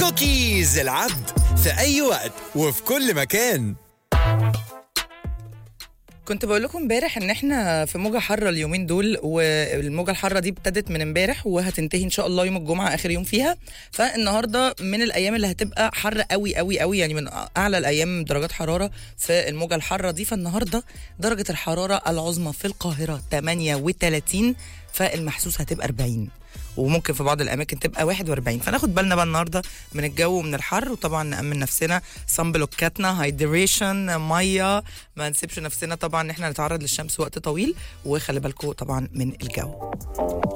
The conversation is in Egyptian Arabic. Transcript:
كوكيز العبد في أي وقت وفي كل مكان كنت بقول لكم امبارح ان احنا في موجه حاره اليومين دول والموجه الحاره دي ابتدت من امبارح وهتنتهي ان شاء الله يوم الجمعه اخر يوم فيها فالنهارده من الايام اللي هتبقى حر قوي قوي قوي يعني من اعلى الايام درجات حراره في الموجه الحاره دي فالنهارده درجه الحراره العظمى في القاهره 38 فالمحسوس هتبقى 40 وممكن في بعض الاماكن تبقى 41 فناخد بالنا بقى النهارده من الجو ومن الحر وطبعا نامن نفسنا صن بلوكاتنا هايدريشن ميه ما نسيبش نفسنا طبعا ان احنا نتعرض للشمس وقت طويل وخلي بالكم طبعا من الجو